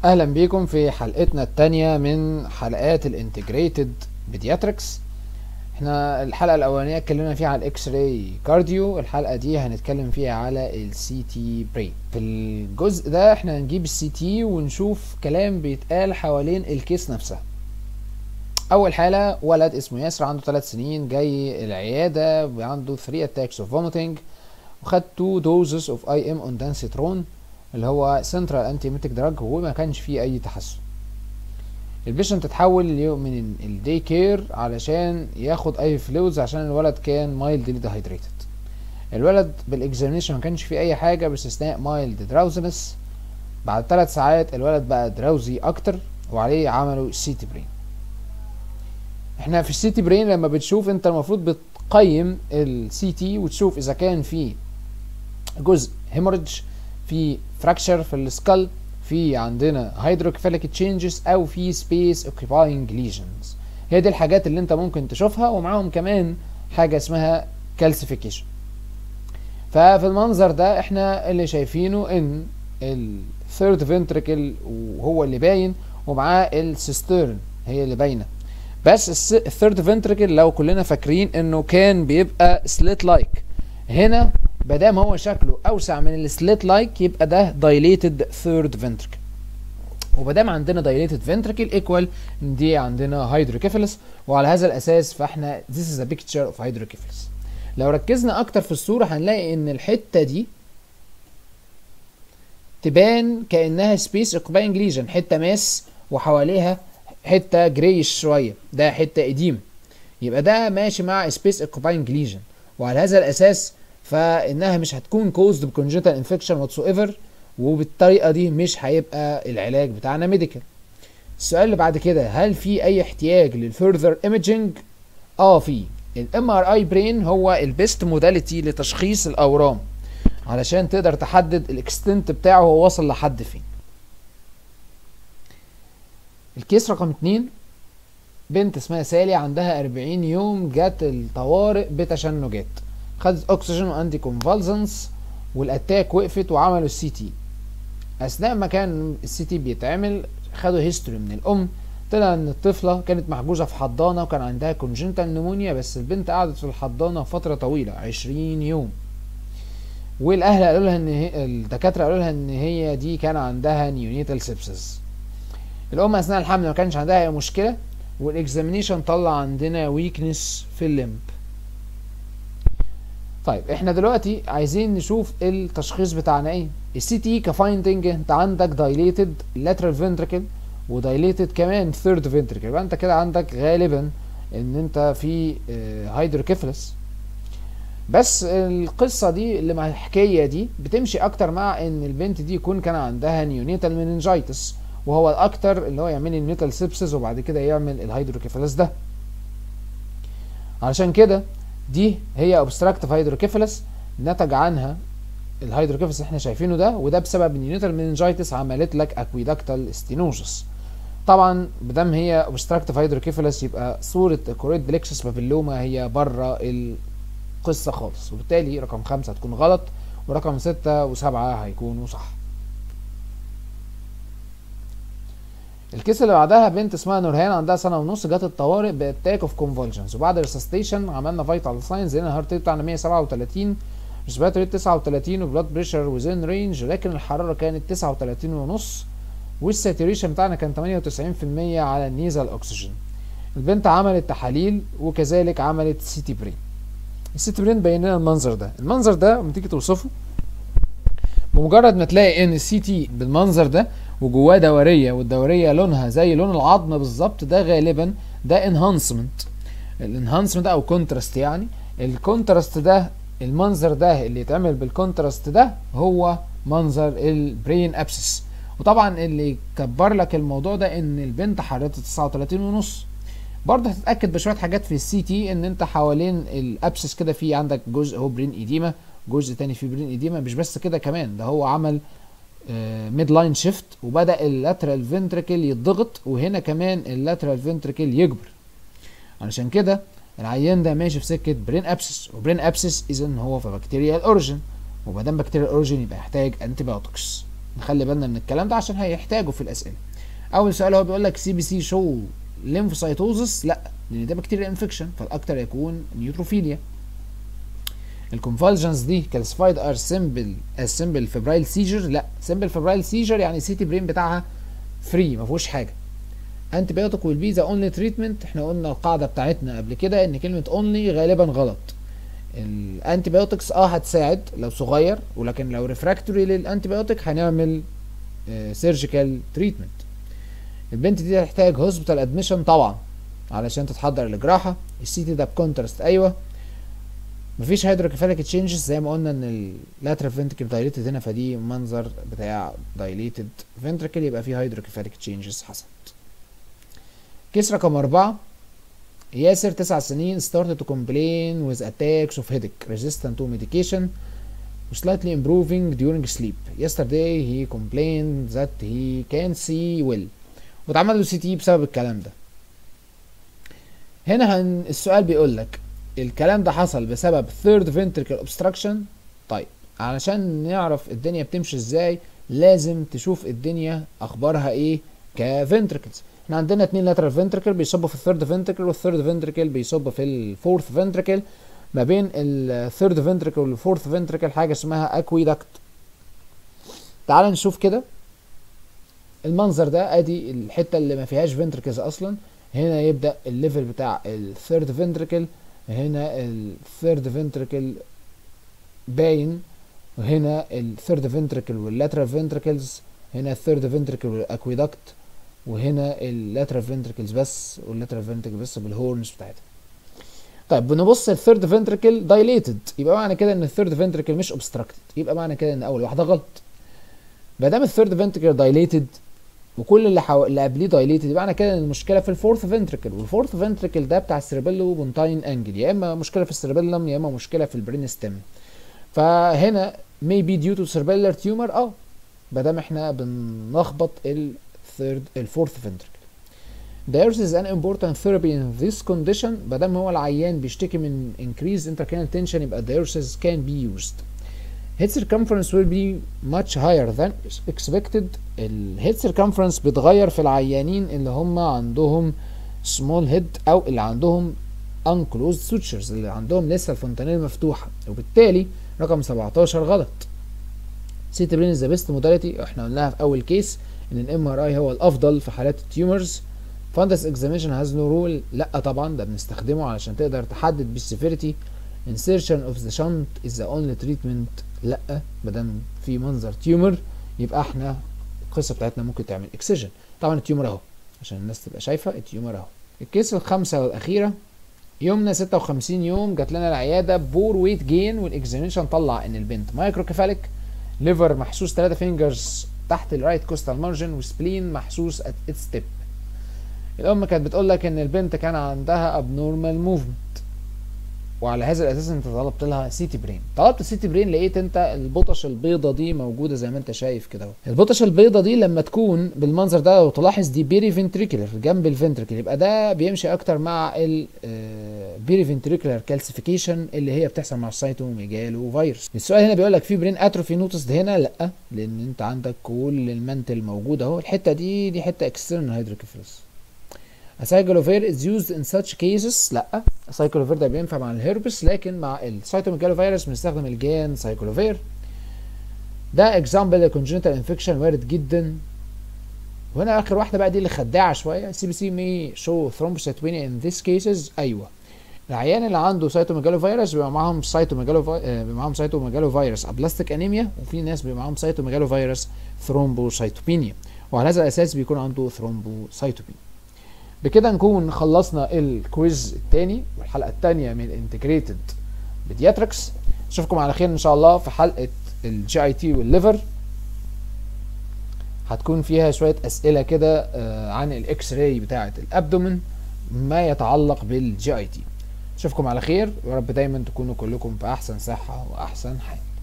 اهلا بيكم في حلقتنا التانية من حلقات الانتجريتد بيدياتريكس احنا الحلقة الاولانية اتكلمنا فيها على الاكس راي كارديو الحلقة دي هنتكلم فيها على السي تي برين في الجزء ده احنا هنجيب السي تي ونشوف كلام بيتقال حوالين الكيس نفسها اول حالة ولد اسمه ياسر عنده 3 سنين جاي العيادة عنده 3 attacks of vomiting وخد 2 doses of IM ondansetron اللي هو سنترال انتي ميتك دراج وما كانش فيه اي تحسن البيشنت اتحول من الدي كير علشان ياخد اي فلويدز عشان الولد كان مايلد ديهايدريتد الولد بالاكزامينشن ما كانش فيه اي حاجه باستثناء مايلد دراوزنس بعد ثلاث ساعات الولد بقى دراوزي اكتر وعليه عملوا سيتي برين احنا في السيتي برين لما بتشوف انت المفروض بتقيم السي تي وتشوف اذا كان في جزء هيموريدج في فراكشر في السكال في عندنا هيدروكيفاليك تشينجز او في سبيس اوكيباينج ليجنز هي دي الحاجات اللي انت ممكن تشوفها ومعاهم كمان حاجه اسمها كالسيفيكيشن ففي المنظر ده احنا اللي شايفينه ان الثيرد فنتريكل وهو اللي باين ومعاه السيسترن هي اللي باينه بس الثيرد فنتريكل لو كلنا فاكرين انه كان بيبقى سليت لايك هنا مادام هو شكله اوسع من السليت لايك يبقى ده دايليتد ثيرد فنتركل ومادام عندنا دايليتد فنتركل ايكوال دي عندنا هيدروكيفالس وعلى هذا الاساس فاحنا this is a picture of hydrocephalus لو ركزنا اكتر في الصوره هنلاقي ان الحته دي تبان كانها سبيس اوكوباينج ليجن حته ماس وحواليها حته جريش شويه ده حته اديم يبقى ده ماشي مع سبيس اوكوباينج ليجن وعلى هذا الاساس فانها مش هتكون كوزد بكونجنتال انفكشن واتس ايفر وبالطريقه دي مش هيبقى العلاج بتاعنا ميديكال السؤال اللي بعد كده هل في اي احتياج للفيرذر ايمجنج اه في الام ار اي برين هو البيست موداليتي لتشخيص الاورام علشان تقدر تحدد الاكستنت بتاعه هو وصل لحد فين الكيس رقم اتنين بنت اسمها سالي عندها 40 يوم جت الطوارئ بتشنجات خدت اكسجين وانتي كونفالزنس والاتاك وقفت وعملوا السي تي اثناء ما كان السي تي بيتعمل خدوا هيستوري من الام طلع ان الطفله كانت محجوزه في حضانه وكان عندها كونجنتال نمونيا بس البنت قعدت في الحضانه فتره طويله 20 يوم والاهل قالوا لها ان هي الدكاتره قالوا لها ان هي دي كان عندها نيونيتال سيبسس الام اثناء الحمل ما كانش عندها اي مشكله والاكزامينيشن طلع عندنا ويكنس في الليمب طيب احنا دلوقتي عايزين نشوف التشخيص بتاعنا ايه السي تي كفايندنج انت عندك دايليتد لاترال فنتركل ودايليتد كمان ثيرد فنتركل يبقى انت كده عندك غالبا ان انت في هيدروكيفلس بس القصة دي اللي مع الحكاية دي بتمشي اكتر مع ان البنت دي يكون كان عندها نيونيتال مننجايتس وهو الاكتر اللي هو يعمل النيونيتال سيبسس وبعد كده يعمل الهيدروكيفلس ده علشان كده دي هي اوبستراكتيف هيدروكيفالس نتج عنها الهيدروكيفالس احنا شايفينه ده وده بسبب النيونيتال مننجايتس عملت لك اكويدكتال ستينوزس طبعا بدم هي اوبستراكتيف هيدروكيفالس يبقى صوره كوريت بليكسس بابيلوما هي بره القصه خالص وبالتالي رقم خمسة هتكون غلط ورقم ستة وسبعة هيكونوا صح الكيس اللي بعدها بنت اسمها نورهان عندها سنه ونص جت الطوارئ باتاك اوف كونفولجنز وبعد الريسستيشن عملنا فايتال ساينز لقينا الهارت ريت بتاعنا 137 ريسبيراتوري ريت 39 وبلاد بريشر وزين رينج لكن الحراره كانت 39 ونص والساتوريشن بتاعنا كان 98% على النيزل اوكسجين البنت عملت تحاليل وكذلك عملت سي تي برين السي تي برين بين لنا المنظر ده المنظر ده لما تيجي توصفه بمجرد ما تلاقي ان السي تي بالمنظر ده وجواه دوريه والدوريه لونها زي لون العظم بالظبط ده غالبا ده انهانسمنت الانهانسمنت او كونتراست يعني الكونتراست ده المنظر ده اللي يتعمل بالكونتراست ده هو منظر البرين ابسس وطبعا اللي يكبر لك الموضوع ده ان البنت حرارتها 39 ونص برضه هتتاكد بشويه حاجات في السي تي ان انت حوالين الابسس كده في عندك جزء هو برين ايديما جزء تاني فيه برين ايديما مش بس كده كمان ده هو عمل ميد لاين شيفت وبدا اللاترال فنتركل يتضغط وهنا كمان اللاترال فنتركل يكبر علشان كده العيان ده ماشي في سكه برين ابسس وبرين ابسس اذا هو في بكتيريال اوريجين وما دام بكتيريال اوريجين يبقى يحتاج انتي بايوتكس نخلي بالنا من الكلام ده عشان هيحتاجوا في الاسئله اول سؤال هو بيقول لك سي بي سي شو ليمفوسايتوزس لا لان ده بكتيريا انفكشن فالاكتر يكون نيوتروفيليا الكونفالجنز دي كلاسيفايد ار سمبل از سمبل فبرايل سيجر لا سمبل فبرايل سيجر يعني سيتي برين بتاعها فري ما فيهوش حاجه انتي بايوتيك ويل بي ذا اونلي تريتمنت احنا قلنا القاعده بتاعتنا قبل كده ان كلمه اونلي غالبا غلط الانتي بايوتكس اه هتساعد لو صغير ولكن لو ريفراكتوري للانتي بايوتيك هنعمل سيرجيكال تريتمنت البنت دي هتحتاج هوسبيتال ادميشن طبعا علشان تتحضر للجراحه السي تي ده بكونتراست ايوه مفيش هيدروكيفاليك تشينجز زي ما قلنا ان اللاترال فنتركل دايليتد هنا فدي منظر بتاع دايليتد فنتركل يبقى فيه هيدروكيفاليك تشينجز حصلت كيس رقم أربعة ياسر تسع سنين started to complain with attacks of headache resistant to medication slightly improving during sleep yesterday he complained that he can see well واتعمل له سي تي بسبب الكلام ده هنا هن السؤال بيقول لك الكلام ده حصل بسبب third ventricle obstruction طيب علشان نعرف الدنيا بتمشي ازاي لازم تشوف الدنيا اخبارها ايه كفنتركلز احنا عندنا اتنين لاترال فنتركل بيصبوا في الثيرد فنتركل والثيرد فنتركل بيصب في الفورث فنتركل ما بين الثيرد فنتركل والفورث فنتركل حاجه اسمها اكويدكت تعال نشوف كده المنظر ده ادي الحته اللي ما فيهاش فنتركلز اصلا هنا يبدا الليفل بتاع الثيرد فنتركل هنا الثيرد فنتركل باين وهنا الثيرد فنتركل واللاترال فنتركلز هنا الثيرد فنتركل والاكويدكت وهنا اللاترال فنتركلز بس واللاترال فنتركل بس بالهورنز بتاعتها طيب بنبص الثيرد فنتركل دايليتد يبقى معنى كده ان الثيرد فنتركل مش اوبستراكتد يبقى معنى كده ان اول واحده غلط ما دام الثيرد فنتركل دايليتد وكل اللي حو... اللي قبليه دايليتد يبقى معنى كده ان المشكله في الفورث فنتركل والفورث فنتركل ده بتاع السيربيلو بونتاين انجل يا اما مشكله في السيربيلم يا اما مشكله في البرين ستيم فهنا maybe due to cerebellar tumor اه ما دام احنا بنلخبط الثيرد الفورث فنتركل Diuresis is an important therapy in this condition ما دام هو العيان بيشتكي من increased intracranial tension يبقى diuresis can be used. Head circumference will be much higher than expected. الهيد circumference بيتغير في العيانين اللي هم عندهم small head او اللي عندهم unclosed sutures اللي عندهم لسه الفونتانيل مفتوحة وبالتالي رقم 17 غلط. سيتي برين ذا بيست موداليتي احنا قلناها في اول كيس ان الام ار اي هو الافضل في حالات التيومرز فاندس اكزاميشن هاز نو رول لا طبعا ده بنستخدمه علشان تقدر تحدد بالسيفيريتي insertion of the shunt is the only treatment لا مادام في منظر تيومر يبقى احنا القصه بتاعتنا ممكن تعمل اكسجن طبعا التيومر اهو عشان الناس تبقى شايفه التيومر اهو الكيس الخامسه والاخيره يومنا 56 يوم جات لنا العياده بور ويت جين والاكزامينشن طلع ان البنت مايكروكيفاليك ليفر محسوس 3 فينجرز تحت الرايت كوستال مارجن وسبلين محسوس ات اتس تيب الام كانت بتقول لك ان البنت كان عندها ابنورمال موفمنت وعلى هذا الاساس انت طلبت لها سيتي برين طلبت سيتي برين لقيت انت البطش البيضه دي موجوده زي ما انت شايف كده اهو البطش البيضه دي لما تكون بالمنظر ده لو تلاحظ دي بيري فنتريكولر جنب الفنتريكل يبقى ده بيمشي اكتر مع البيري فنتريكولر كالسيفيكيشن اللي هي بتحصل مع السايتوميجالو فيروس السؤال هنا بيقول لك في برين اتروفي نوتس هنا لا لان انت عندك كل المنتل موجود اهو الحته دي دي حته اكسترنال هيدروكيفالوس اسايكلوفير از يوزد ان such cases لا اسايكلوفير ده بينفع مع الهيربس لكن مع السايتوميجالو فيروس بنستخدم الجان سايكلوفير ده اكزامبل كونجنتال انفكشن وارد جدا وهنا اخر واحده بقى دي اللي خداعه شويه سي بي سي مي شو ثرومبوسيتوينيا ان ذيس كيسز ايوه العيان اللي عنده سايتوميجالو فيروس بيبقى معاهم سايتوميجالو في... بيبقى معاهم سايتوميجالو فيروس ابلاستيك انيميا وفي ناس بيبقى معاهم سايتوميجالو فيروس ثرومبوسايتوبينيا وعلى هذا الاساس بيكون عنده ثرومبوسايتوبينيا بكده نكون خلصنا الكويز الثاني والحلقه الثانيه من انتجريتد بيدياتريكس اشوفكم على خير ان شاء الله في حلقه الجي اي تي والليفر هتكون فيها شويه اسئله كده عن الاكس راي بتاعه الابدومن ما يتعلق بالجي اي تي اشوفكم على خير ويا رب دايما تكونوا كلكم في احسن صحه واحسن حال